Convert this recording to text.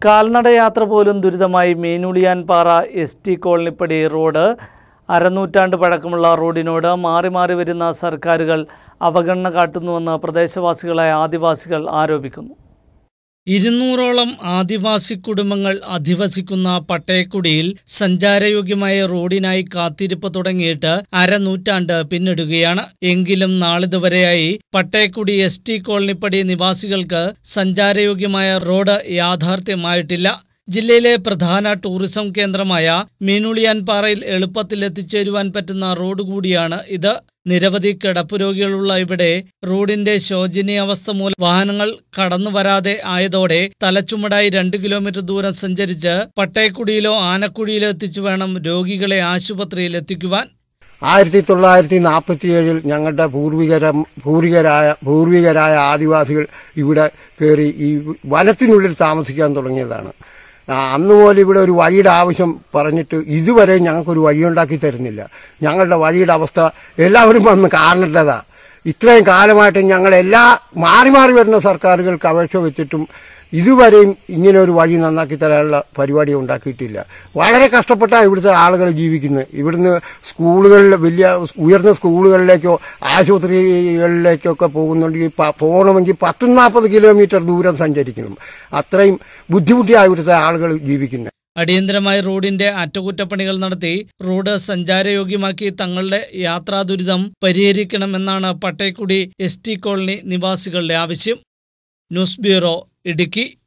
കാൽനടയാത്ര പോലും ദുരിതമായി Meenuliyanpara S T Colonypadi road അരനൂറ്റാണ്ട് പഴക്കമുള്ള റോഡിനോട് മാറി മാറി വരുന്ന സർക്കാരുകൾ അവഗണന കാട്ടുന്നുവെന്ന് പ്രദേശവാസികളായ ആദിവാസികൾ ആരോപിക്കുന്നു ഇരുന്നൂറോളം ആദിവാസി കുടുംബങ്ങൾ അധിവസിക്കുന്ന പട്ടയക്കുടിയിൽ സഞ്ചാരയോഗ്യമായ റോഡിനായി കാത്തിരിപ്പ് തുടങ്ങിയിട്ട് അരനൂറ്റാണ്ട് പിന്നിടുകയാണ് എങ്കിലും നാളിതുവരെയായി പട്ടയക്കുടി എസ് ടി കോളനിപ്പടി നിവാസികൾക്ക് സഞ്ചാരയോഗ്യമായ റോഡ് യാഥാർത്ഥ്യമായിട്ടില്ല ജില്ലയിലെ പ്രധാന ടൂറിസം കേന്ദ്രമായ മീനുളിയാൻപാറയിൽ എളുപ്പത്തിൽ എത്തിച്ചേരുവാൻ പറ്റുന്ന റോഡ് കൂടിയാണ് ഇത് നിരവധി കിടപ്പ് രോഗികളുള്ള ഇവിടെ റോഡിന്റെ ശോചനീയാവസ്ഥ മൂലം വാഹനങ്ങൾ കടന്നു വരാതെ ആയതോടെ തലച്ചുമടായി രണ്ട് കിലോമീറ്റർ ദൂരം സഞ്ചരിച്ച് പട്ടയക്കുടിയിലോ ആനക്കുഴിയിലോ എത്തിച്ചു വേണം രോഗികളെ ആശുപത്രിയിൽ എത്തിക്കുവാൻ ആയിരത്തി തൊള്ളായിരത്തി നാൽപ്പത്തിയേഴിൽ ഞങ്ങളുടെ പൂർവികര പൂർവികരായ പൂർവികരായ ആദിവാസികൾ ഇവിടെ കയറി ഈ വനത്തിനുള്ളിൽ താമസിക്കാൻ തുടങ്ങിയതാണ് ആ, അന്ന് പോലെ ഇവിടെ ഒരു വഴിയുടെ ആവശ്യം പറഞ്ഞിട്ട് ഇതുവരെ ഞങ്ങൾക്കൊരു വഴിയുണ്ടാക്കി തരുന്നില്ല ഞങ്ങളുടെ വഴിയുടെ അവസ്ഥ എല്ലാവരും വന്ന് കാണേണ്ടതാ ഇത്രയും കാലമായിട്ട് ഞങ്ങൾ എല്ലാ മാറി മാറി വരുന്ന സർക്കാരുകൾക്ക് അപേക്ഷ വെച്ചിട്ടും ഇതുവരെയും ഇങ്ങനെ ഒരു വഴി നന്നാക്കി തരാനുള്ള പരിപാടി ഉണ്ടാക്കിയിട്ടില്ല വളരെ കഷ്ടപ്പെട്ടാണ് ഇവിടുത്തെ ആളുകൾ ജീവിക്കുന്നത് ഇവിടുന്ന് സ്കൂളുകളിൽ വലിയ ഉയർന്ന സ്കൂളുകളിലേക്കോ ആശുപത്രികളിലേക്കൊക്കെ പോകുന്നുണ്ടെങ്കിൽ പ- പോകണമെങ്കിൽ പത്തും നാൽപ്പത് കിലോമീറ്റർ ദൂരം സഞ്ചരിക്കണം അത്രയും ബുദ്ധിമുട്ടിയാണ് ഇവിടുത്തെ ആളുകൾ ജീവിക്കുന്നത് അടിയന്തരമായി റോഡിന്റെ അറ്റകുറ്റപ്പണികൾ നടത്തി റോഡ് സഞ്ചാരയോഗ്യമാക്കി തങ്ങളുടെ യാത്രാ ദുരിതം പരിഹരിക്കണമെന്നാണ് പട്ടയക്കുടി എസ് ടി കോളനി നിവാസികളുടെ ആവശ്യം ന്യൂസ് ബ്യൂറോ ഇടുക്കി